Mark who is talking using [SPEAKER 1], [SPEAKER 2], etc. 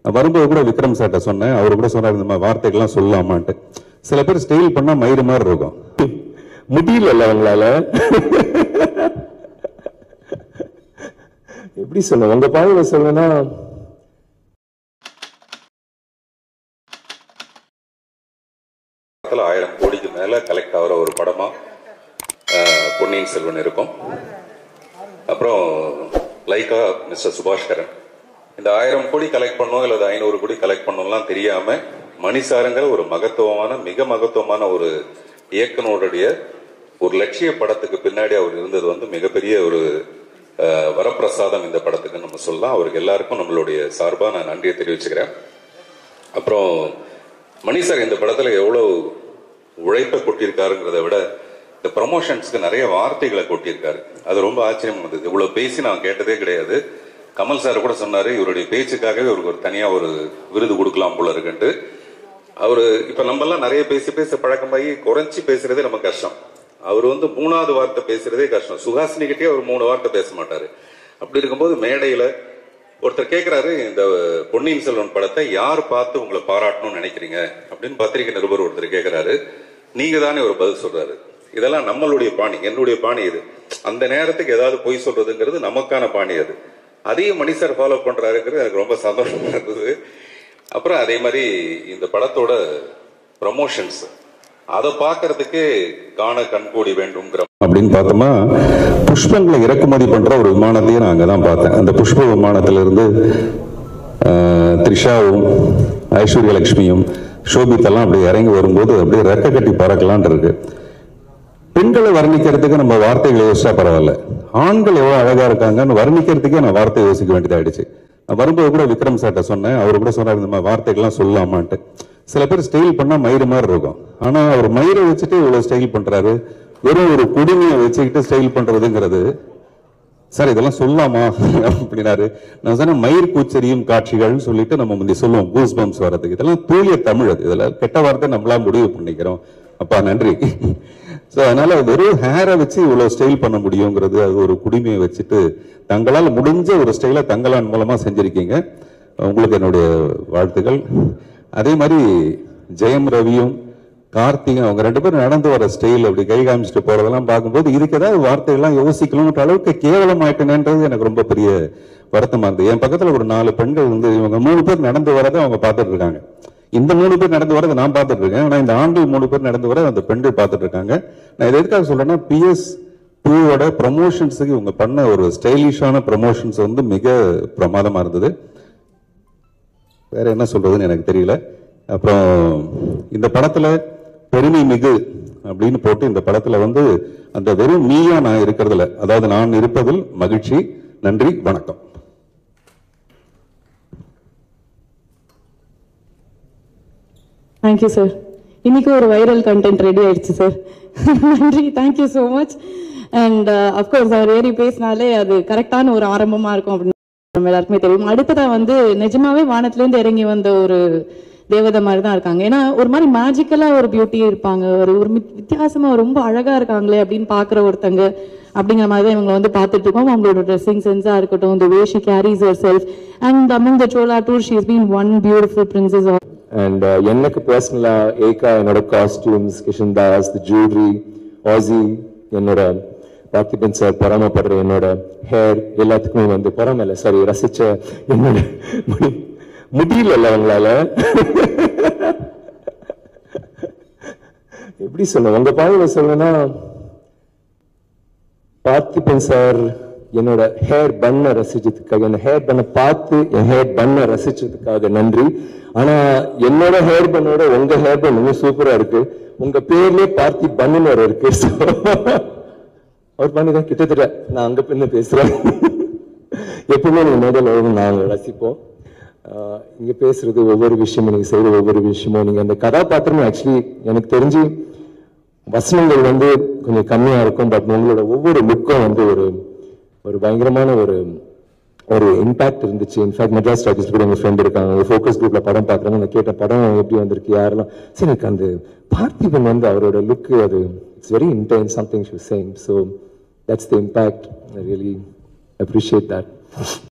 [SPEAKER 1] நான் வரும்போது கூட விக்ரம் சார்ட்ட சொன்னேன் அவர் கூட சொன்னார் இந்த மாதிரி வார்த்தைகள்லாம் சொல்லலாமான்ட்டு சில பேர் ஸ்டைல் பண்ணா மயிறு மாதிரி இருக்கும்
[SPEAKER 2] முடியல அவங்களால எப்படி சொல்ல உங்க பாதையில சொல்லணும்னா
[SPEAKER 1] படத்துல ஆயிரம் கோடிக்கு மேல கலெக்ட் ஆகிற ஒரு படமா அஹ், பொன்னியின் செல்வன் இருக்கும் அப்புறம் லைக்கா மிஸ்டர் சுபாஷ்கரன் இந்த ஆயிரம் கோடி கலெக்ட் பண்ணோம் அல்லது ஐநூறு கோடி கலெக்ட் பண்ணோம்லாம் தெரியாம மணிசாருங்கிற ஒரு மகத்துவமான மிக மகத்துவமான ஒரு இயக்குனருடைய ஒரு லட்சிய படத்துக்கு பின்னாடி அவர் இருந்தது வந்து மிகப்பெரிய ஒரு அஹ், வரப்பிரசாதம் இந்த படத்துக்கு நம்ம சொல்லலாம் அவருக்கு எல்லாருக்கும் நம்மளுடைய சார்பா நான் நன்றியை தெரிவிச்சுக்கிறேன் அப்புறம் மணி சார் இந்த படத்துல எவ்வளவு உழைப்பை கொட்டியிருக்காருங்கிறத விட இந்த ப்ரமோஷன்ஸ்க்கு நிறைய வார்த்தைகளை கொட்டியிருக்காரு அது ரொம்ப ஆச்சரியம் வந்தது இவ்வளவு பேசி நான் கேட்டதே கிடையாது கமல் சார் கூட சொன்னாரு இவருடைய பேச்சுக்காகவே இவருக்கு ஒரு தனியா ஒரு விருது கொடுக்கலாம் போல இருக்குன்ட்டு அவரு இப்ப நம்ம எல்லாம் நிறைய பேசி பேச பழக்கமாகி குறைச்சி பேசுறதே நம்ம கஷ்டம் அவர் வந்து மூணாவது வார்த்தை பேசுறதே கஷ்டம் சுஹாசினி கிட்டே அவர் மூணு வார்த்தை பேச மாட்டாரு அப்படி இருக்கும்போது மேடையில ஒருத்தர் கேக்குறாரு இந்த பொன்னியின் செல்வன் படத்தை யார் பார்த்து உங்களை பாராட்டணும்னு நினைக்கிறீங்க அப்படின்னு பத்திரிகை நிருபர் ஒருத்தர் கேக்குறாரு நீங்க தானே ஒரு பதில் சொல்றாரு இதெல்லாம் நம்மளுடைய பாணி என்னுடைய பாணி இது அந்த நேரத்துக்கு ஏதாவது பொய் சொல்றதுங்கிறது நமக்கான பாணி அது அதையும் மணி சார் ஃபாலோ பண்றாருங்கிறது எனக்கு ரொம்ப சந்தோஷமா இருந்தது அப்புறம் அதே மாதிரி இந்த படத்தோட ப்ரமோஷன்ஸ் அதை பார்க்கறதுக்கு காண கண்கூடி வேண்டும்ங்கிற அப்படின்னு பார்த்தோமா புஷ்பங்களை இறக்குமதி பண்ற ஒரு விமானத்தையும் நான் அங்கதான் பார்த்தேன் அந்த புஷ்ப விமானத்திலிருந்து ஆஹ், த்ரிஷாவும் ஐஸ்வர்ய லட்சுமியும் ஷோபித்தெல்லாம் அப்படி இறங்கி வரும்போது அப்படியே ரெக்க கட்டி பறக்கலான் இருக்கு பெண்களை வர்ணிக்கிறதுக்கு நம்ம வார்த்தைகளை யோசிச்சா பரவாயில்ல ஆண்கள் எவ்வளவு அழகா இருக்காங்கன்னு வர்ணிக்கிறதுக்கே நான் வார்த்தை யோசிக்க வேண்டியதாயிடுச்சு நான் வரும்போது கூட விக்ரம் சார்ட்ட சொன்னேன் அவர் கூட சொன்னார் இந்த மாதிரி வார்த்தைகள்லாம் சொல்லலாமான்ட்டு சில பேர் ஸ்டைல் பண்ணா மயிறு மாதிரி இருக்கும் ஆனா அவர் மயிரை வச்சுட்டு இவ்வளவு ஸ்டைல் பண்றாரு வெறும் ஒரு குடுமையை வச்சுக்கிட்டு ஸ்டைல் பண்றதுங்கிறது சார் இதெல்லாம் சொல்லலாமா அப்படின்னாரு நான் சொன்னேன் மயிர் கூச்சரியும் காட்சிகள்னு சொல்லிட்டு நம்ம முந்தி சொல்லுவோம் கூஸ் பம்ப்ஸ் வர்றதுக்கு இதெல்லாம் தூய தமிழ் அது இதுல கெட்ட வார்த்தை நம்மளா முடிவு பண்ணிக்கிறோம் அப்பா நன்றி சோ அதனால வெறும் ஹேரை வச்சு இவ்வளவு ஸ்டைல் பண்ண முடியுங்கிறது அது ஒரு குடிமையை வச்சுட்டு தங்களால் முடிஞ்ச ஒரு ஸ்டைலை தங்களான் மூலமா செஞ்சிருக்கீங்க உங்களுக்கு என்னுடைய வாழ்த்துக்கள் அதே மாதிரி ஜெயம் ரவியும் கார்த்திகை அவங்க ரெண்டு பேரும் நடந்து வர ஸ்டைல் அப்படி கை காமிச்சிட்டு போறதெல்லாம் பார்க்கும்போது இதுக்கு ஏதாவது வார்த்தைகள்லாம் யோசிக்கணும்ன்ற அளவுக்கு கேவலம் ஆயிட்டேனன்றது எனக்கு ரொம்ப பெரிய வருத்தமா இருந்தது என் பக்கத்துல ஒரு நாலு பெண்கள் வந்து இவங்க மூணு பேர் நடந்து வரதை அவங்க பார்த்துட்டு இருக்காங்க இந்த மூணு பேர் நடந்து வரதை நான் பார்த்துட்டு இருக்கேன் ஆனா இந்த ஆண்கள் மூணு பேர் நடந்து வர அந்த பெண்கள் பார்த்துட்டு இருக்காங்க நான் இதை எதுக்காக சொல்றேன்னா பிஎஸ் டூவோட ப்ரமோஷன்ஸுக்கு இவங்க பண்ண ஒரு ஸ்டைலிஷான ப்ரமோஷன்ஸ் வந்து மிக பிரமாதமா இருந்தது வேற என்ன சொல்றதுன்னு எனக்கு தெரியல அப்புறம் இந்த படத்துல பெருமை மிகு அப்படின்னு போட்டு இந்த படத்துல வந்து அந்த வெறும் நீயா நான் இருக்கிறதுல அதாவது நான் இருப்பதில் மகிழ்ச்சி நன்றி வணக்கம்
[SPEAKER 3] தேங்க்யூ சார் இன்னைக்கு ஒரு வைரல் கண்டென்ட் ரெடி ஆயிடுச்சு சார் நன்றி thank you so much and of course அவர் ஏறி பேசினாலே அது கரெக்டான ஒரு ஆரம்பமா இருக்கும் அப்படின்னு நம்ம எல்லாருக்குமே தெரியும் அடுத்ததா வந்து நிஜமாவே வானத்திலேருந்து இறங்கி வந்த ஒரு தேவதை மாதிரி தான் இருக்காங்க ஏன்னா ஒரு மாதிரி மேஜிக்கலா ஒரு பியூட்டி இருப்பாங்க ஒரு ஒரு மித்- வித்தியாசமா ரொம்ப அழகா இருக்காங்களே அப்படின்னு பாக்குற ஒருத்தங்க அப்படிங்கிற மாதிரி தான் இவங்க வந்து பார்த்துட்டு இருக்கோம் அவங்களோட ட்ரெஸ்ஸிங் சென்ஸா இருக்கட்டும் the way she carries herself and among the chola tour she has been one beautiful princess of
[SPEAKER 2] and எனக்கு பர்சனலா ஏகா என்னோட costumes Kishan Das the jewellery ஆசி என்னோட பார்த்திபன் சார் பொறாமப்படுற என்னோட ஹேர் எல்லாத்துக்குமே வந்து பொறாம இல்ல சாரி ரசிச்ச என்னோட முடி முடியல அவங்களால எப்படி சொல்ல உங்க பாதையில சொல்லணும்னா பார்த்திபன் சார் என்னோட ஹேர் பண்ண ரசிச்சதுக்காக என்ன ஹேர் பண்ண பார்த்து என் ஹேர் பண்ண ரசிச்சதுக்காக நன்றி ஆனா என்னோட ஹேர் பண்ணோட உங்க ஹேர் பண்ண இன்னும் சூப்பரா இருக்கு உங்க பேர்லயே பார்த்தி பண்ணுன்னு ஒரு இருக்கு So, அவர் பண்ணிதான் கிட்டத்தட்ட நான் அங்க பின்ன பேசுறேன் எப்பவுமே நீங்க மேடையில் வரும் நாங்க ரசிப்போம் ஆஹ் இங்க பேசுறது ஒவ்வொரு விஷயமும் நீங்க செய்யற ஒவ்வொரு விஷயமும் நீங்க அந்த கதாபாத்திரம் ஆக்சுவலி எனக்கு தெரிஞ்சு வசனங்கள் வந்து கொஞ்சம் கம்மியா இருக்கும் பட் உங்களோட ஒவ்வொரு லுக்கும் வந்து ஒரு ஒரு பயங்கரமான ஒரு ஒரு இம்பாக்ட் இருந்துச்சு இன்ஃபேக்ட் மெட்ராஸ் ஸ்டாட்டிஸ் கூட எங்க ஃப்ரெண்ட் இருக்காங்க ஒரு ஃபோக்கஸ் குரூப்ல படம் பார்க்குறாங்க நான் கேட்ட படம் எப்படி வந்திருக்கு யாரெல்லாம் சரி எனக்கு அந்த பார்த்திபன் வந்து அவரோட லுக் அது it's very intense something shoe same so that's the impact I really appreciate that